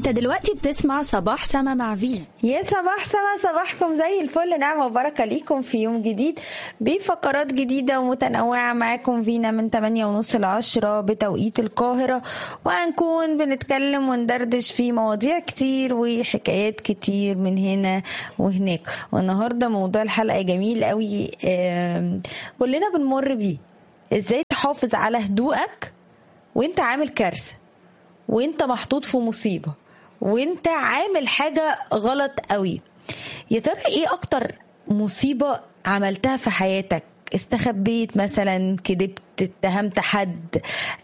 انت دلوقتي بتسمع صباح سما مع فينا يا صباح سما صباحكم زي الفل نعمة وبركة ليكم في يوم جديد بفقرات جديدة ومتنوعة معاكم فينا من 8 ونص ل 10 بتوقيت القاهرة وهنكون بنتكلم وندردش في مواضيع كتير وحكايات كتير من هنا وهناك والنهاردة موضوع الحلقة جميل قوي آم، كلنا بنمر بيه ازاي تحافظ على هدوءك وانت عامل كارثة وانت محطوط في مصيبة وانت عامل حاجة غلط قوي يا ترى ايه اكتر مصيبة عملتها في حياتك استخبيت مثلا كدبت اتهمت حد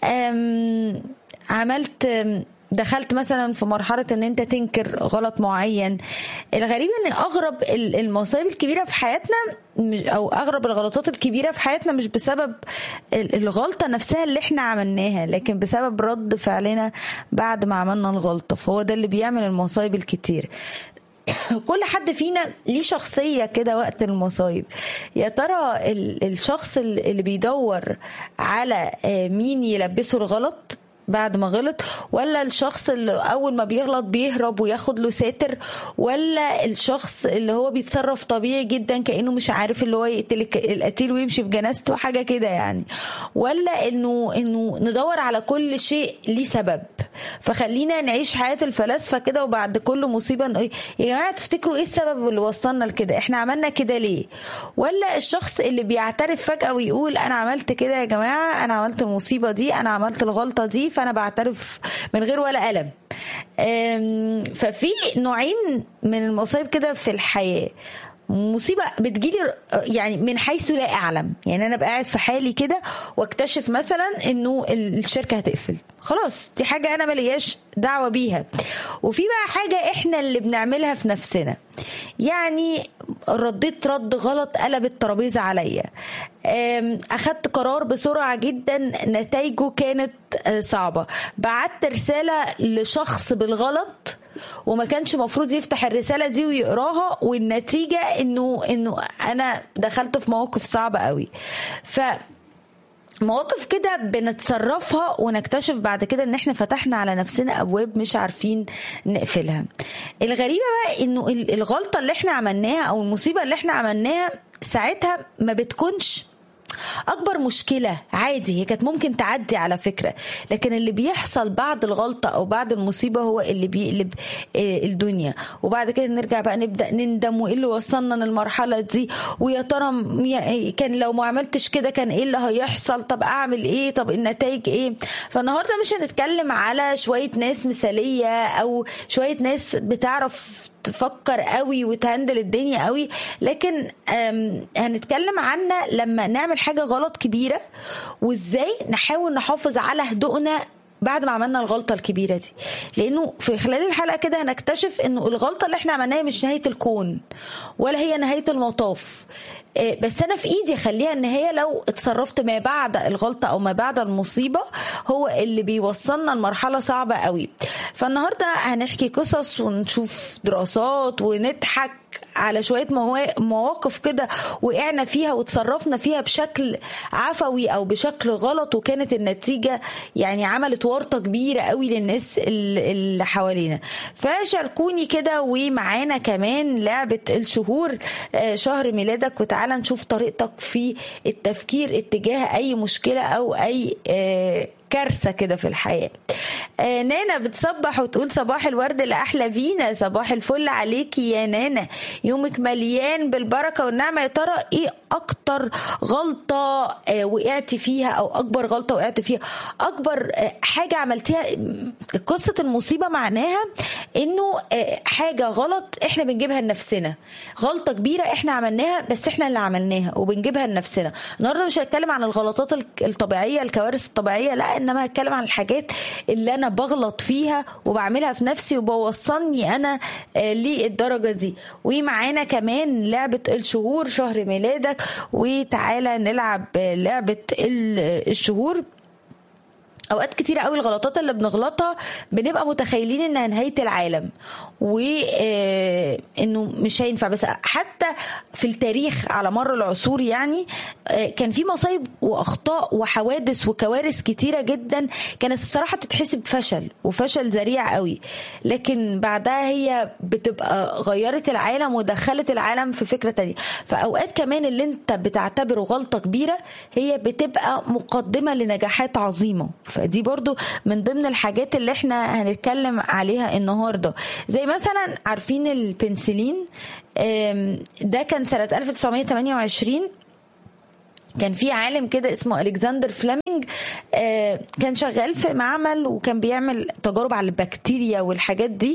أم عملت أم، دخلت مثلا في مرحلة ان انت تنكر غلط معين الغريب ان اغرب ال- المصايب الكبيرة في حياتنا مش- او اغرب الغلطات الكبيرة في حياتنا مش بسبب ال- الغلطة نفسها اللي احنا عملناها لكن بسبب رد فعلنا بعد ما عملنا الغلطة فهو ده اللي بيعمل المصايب الكتير كل حد فينا ليه شخصية كده وقت المصايب يا ترى ال- الشخص ال- اللي بيدور على آه، مين يلبسه الغلط بعد ما غلط ولا الشخص اللي اول ما بيغلط بيهرب وياخد له ساتر ولا الشخص اللي هو بيتصرف طبيعي جدا كانه مش عارف اللي هو يقتل الك- القتيل ويمشي في جنازته حاجه كده يعني ولا انه انه ندور على كل شيء ليه سبب فخلينا نعيش حياه الفلاسفه كده وبعد كل مصيبه نقول يا جماعه تفتكروا ايه السبب اللي وصلنا لكده احنا عملنا كده ليه ولا الشخص اللي بيعترف فجاه ويقول انا عملت كده يا جماعه انا عملت المصيبه دي انا عملت الغلطه دي فانا بعترف من غير ولا قلم أم، ففي نوعين من المصايب كده في الحياه مصيبه بتجيلي يعني من حيث لا اعلم يعني انا قاعد في حالي كده واكتشف مثلا انه الشركه هتقفل خلاص دي حاجه انا ملياش دعوه بيها وفي بقى حاجه احنا اللي بنعملها في نفسنا يعني رديت رد غلط قلب الترابيزه عليا أم، اخدت قرار بسرعه جدا نتائجه كانت آه، صعبه بعت رساله لشخص بالغلط وما كانش مفروض يفتح الرساله دي ويقراها والنتيجه انه انه انا دخلت في مواقف صعبه قوي ف مواقف كده بنتصرفها ونكتشف بعد كده ان احنا فتحنا على نفسنا ابواب مش عارفين نقفلها الغريبه بقى انه ال- الغلطه اللي احنا عملناها او المصيبه اللي احنا عملناها ساعتها ما بتكونش اكبر مشكله عادي هي كانت ممكن تعدي على فكره لكن اللي بيحصل بعد الغلطه او بعد المصيبه هو اللي بيقلب آه، الدنيا وبعد كده نرجع بقى نبدا نندم وايه اللي وصلنا للمرحله دي ويا ترى م- يا- كان لو ما عملتش كده كان ايه اللي هيحصل طب اعمل ايه طب النتائج ايه فالنهارده مش هنتكلم على شويه ناس مثاليه او شويه ناس بتعرف تفكر قوي وتهندل الدنيا قوي لكن أم، هنتكلم عنها لما نعمل حاجه غلط كبيره وازاي نحاول نحافظ على هدوءنا بعد ما عملنا الغلطه الكبيره دي لانه في خلال الحلقه كده هنكتشف انه الغلطه اللي احنا عملناها مش نهايه الكون ولا هي نهايه المطاف إيه، بس انا في ايدي اخليها ان هي لو اتصرفت ما بعد الغلطه او ما بعد المصيبه هو اللي بيوصلنا لمرحله صعبه قوي فالنهارده هنحكي قصص ونشوف دراسات ونضحك على شويه موا- مواقف كده وقعنا فيها وتصرفنا فيها بشكل عفوي او بشكل غلط وكانت النتيجه يعني عملت ورطه كبيره قوي للناس ال- اللي حوالينا فشاركوني كده ومعانا كمان لعبه الشهور آه، شهر ميلادك وتعالى نشوف طريقتك في التفكير اتجاه اي مشكله او اي آه، كارثه كده في الحياه آه نانا بتصبح وتقول صباح الورد لاحلى فينا صباح الفل عليكي يا نانا يومك مليان بالبركه والنعمه يا ترى ايه اكتر غلطه آه وقعتي فيها او اكبر غلطه وقعت فيها اكبر آه حاجه عملتيها قصه المصيبه معناها انه آه حاجه غلط احنا بنجيبها لنفسنا غلطه كبيره احنا عملناها بس احنا اللي عملناها وبنجيبها لنفسنا النهارده مش هتكلم عن الغلطات الك- الطبيعيه الكوارث الطبيعيه لا انما هتكلم عن الحاجات اللي انا بغلط فيها وبعملها في نفسي وبوصلني انا آه، للدرجه دي ومعانا كمان لعبه الشهور شهر ميلادك وتعالى نلعب آه، لعبه ال- الشهور اوقات كتير قوي الغلطات اللي بنغلطها بنبقى متخيلين انها نهايه العالم وانه مش هينفع بس حتى في التاريخ على مر العصور يعني آه، كان في مصايب واخطاء وحوادث وكوارث كتيره جدا كانت الصراحه تتحسب فشل وفشل ذريع قوي لكن بعدها هي بتبقى غيرت العالم ودخلت العالم في فكره تانية فاوقات كمان اللي انت بتعتبره غلطه كبيره هي بتبقى مقدمه لنجاحات عظيمه فدي برضو من ضمن الحاجات اللي احنا هنتكلم عليها النهارده زي مثلا عارفين البنسلين آم، ده كان سنه 1928 كان في عالم كده اسمه الكسندر فليمنج آه، كان شغال في معمل وكان بيعمل تجارب على البكتيريا والحاجات دي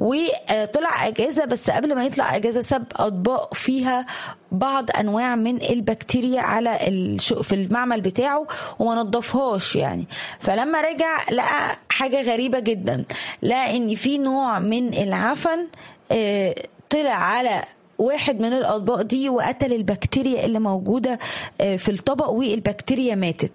وطلع اجازه بس قبل ما يطلع اجازه ساب اطباق فيها بعض انواع من البكتيريا على الش- في المعمل بتاعه وما نضفهاش يعني فلما رجع لقى حاجه غريبه جدا لقى ان في نوع من العفن آه، طلع على واحد من الاطباق دي وقتل البكتيريا اللي موجوده آه، في الطبق والبكتيريا ماتت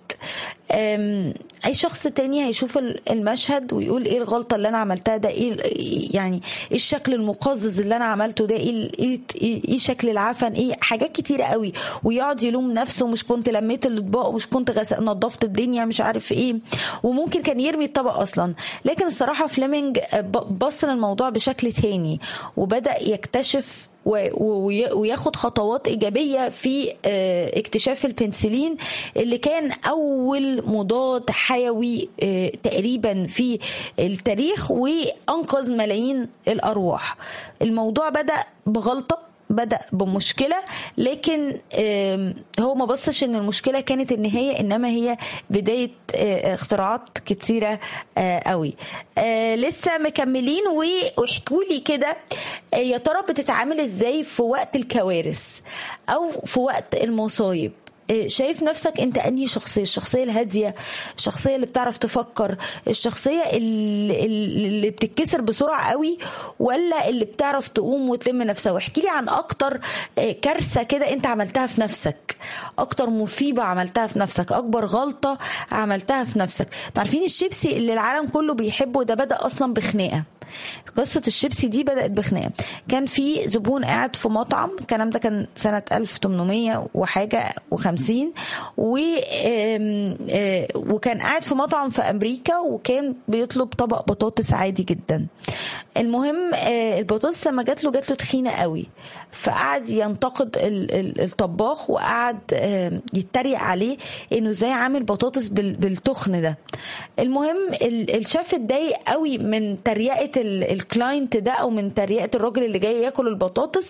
آم، اي شخص تاني هيشوف ال- المشهد ويقول ايه الغلطه اللي انا عملتها ده ايه ال- يعني ايه الشكل المقزز اللي انا عملته ده ايه ال- ايه ايه إيه شكل العفن ايه حاجات كتيره قوي ويقعد يلوم نفسه مش كنت لميت الاطباق ومش كنت غس... نظفت الدنيا مش عارف ايه وممكن كان يرمي الطبق اصلا لكن الصراحه فليمنج آه، ب- بص للموضوع بشكل تاني وبدا يكتشف و- وي- وياخد خطوات ايجابيه في آه، اكتشاف البنسلين اللي كان اول مضاد حيوي آه، تقريبا في التاريخ وانقذ ملايين الارواح الموضوع بدا بغلطه بدا بمشكله لكن آم، هو ما بصش ان المشكله كانت النهايه انما هي بدايه آه، اختراعات كتيره آه، قوي آه، لسه مكملين و- واحكوا لي كده آه، يا ترى بتتعامل ازاي في وقت الكوارث او في وقت المصايب آه، شايف نفسك انت انهي شخصيه الشخصيه الهاديه الشخصيه اللي بتعرف تفكر الشخصيه اللي, اللي بتتكسر بسرعه قوي ولا اللي بتعرف تقوم وتلم نفسها واحكي لي عن اكتر آه، كارثه كده انت عملتها في نفسك اكتر مصيبه عملتها في نفسك اكبر غلطه عملتها في نفسك عارفين الشيبسي اللي العالم كله بيحبه ده بدا اصلا بخناقه قصة الشيبسي دي بدأت بخناقة كان في زبون قاعد في مطعم الكلام ده كان سنة 1800 وحاجة و50 و آم، آه، وكان قاعد في مطعم في أمريكا وكان بيطلب طبق بطاطس عادي جدا المهم آه، البطاطس لما جات له جات له تخينة قوي فقعد ينتقد ال- ال- الطباخ وقعد آم، يتريق عليه انه ازاي عامل بطاطس بال- بالتخن ده المهم ال- الشيف اتضايق قوي من تريقه ال- الكلاينت ده او من تريقه الراجل اللي جاي ياكل البطاطس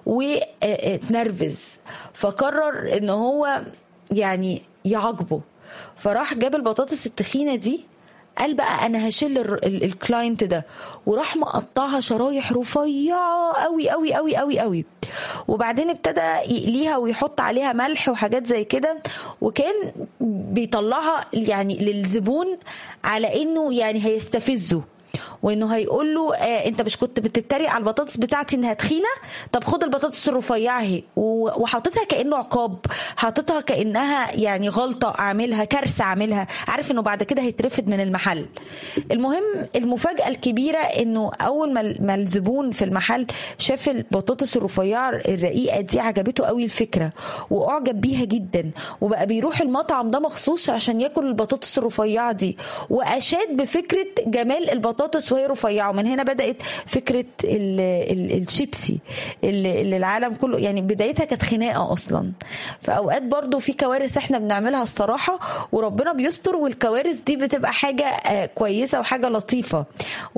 واتنرفز فقرر ان هو يعني يعاقبه فراح جاب البطاطس التخينه دي قال بقى انا هشيل ال- ال- الكلاينت ده وراح مقطعها شرايح رفيعه قوي قوي قوي قوي قوي وبعدين ابتدى يقليها ويحط عليها ملح وحاجات زي كده وكان بيطلعها يعني للزبون على انه يعني هيستفزه وانه هيقول له آه انت مش كنت بتتريق على البطاطس بتاعتي انها تخينه طب خد البطاطس الرفيعه اهي و- وحاططها كانه عقاب حاططها كانها يعني غلطه اعملها كارثه اعملها عارف انه بعد كده هيترفد من المحل المهم المفاجاه الكبيره انه اول ما ال- ما الزبون في المحل شاف البطاطس الرفيعه الرقيقه دي عجبته قوي الفكره واعجب بيها جدا وبقى بيروح المطعم ده مخصوص عشان ياكل البطاطس الرفيعه دي واشاد بفكره جمال البطاطس وهي رفيعه ومن هنا بدات فكره ال ال الشيبسي اللي, اللي العالم كله يعني بدايتها كانت خناقه اصلا فاوقات برضو في كوارث احنا بنعملها الصراحه وربنا بيستر والكوارث دي بتبقى حاجه آه، كويسه وحاجه لطيفه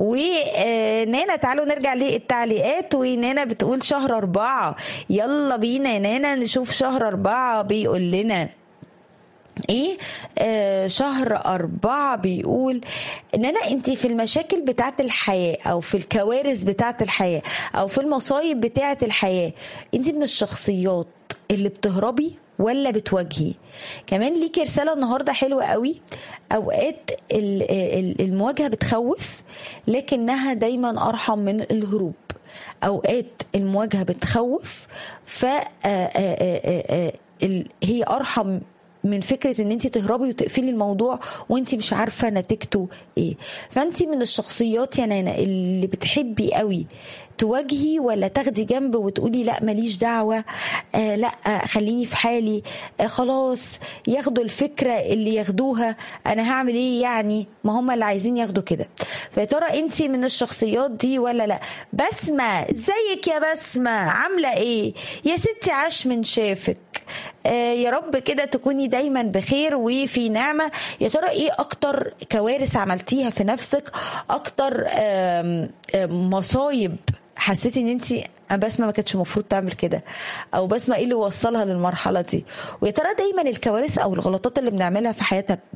ونانا تعالوا نرجع للتعليقات ونانا بتقول شهر أربعة يلا بينا يا نانا نشوف شهر أربعة بيقول لنا ايه آه شهر أربعة بيقول ان انا انت في المشاكل بتاعت الحياة او في الكوارث بتاعت الحياة او في المصايب بتاعت الحياة انت من الشخصيات اللي بتهربي ولا بتواجهي كمان ليكي رسالة النهاردة حلوة قوي اوقات ال- ال- المواجهة بتخوف لكنها دايما ارحم من الهروب اوقات المواجهه بتخوف ف آه، آه، آه، آه، ال- هي ارحم من فكره ان انت تهربي وتقفلي الموضوع وانت مش عارفه نتيجته ايه فانت من الشخصيات يا نانا اللي بتحبي قوي تواجهي ولا تاخدي جنب وتقولي لا ماليش دعوه آه لا آه خليني في حالي آه خلاص ياخدوا الفكره اللي ياخدوها انا هعمل ايه يعني ما هم اللي عايزين ياخدوا كده فيا ترى انت من الشخصيات دي ولا لا بسمه ازيك يا بسمه عامله ايه يا ستي عاش من شافك آه يا رب كده تكوني دايما بخير وفي نعمه يا ترى ايه اكتر كوارث عملتيها في نفسك اكتر آم آم مصايب حسيتي ان انت بسمه ما كانتش المفروض تعمل كده او بسمه ايه اللي وصلها للمرحله دي ويا ترى دايما الكوارث او الغلطات اللي بنعملها في حياتها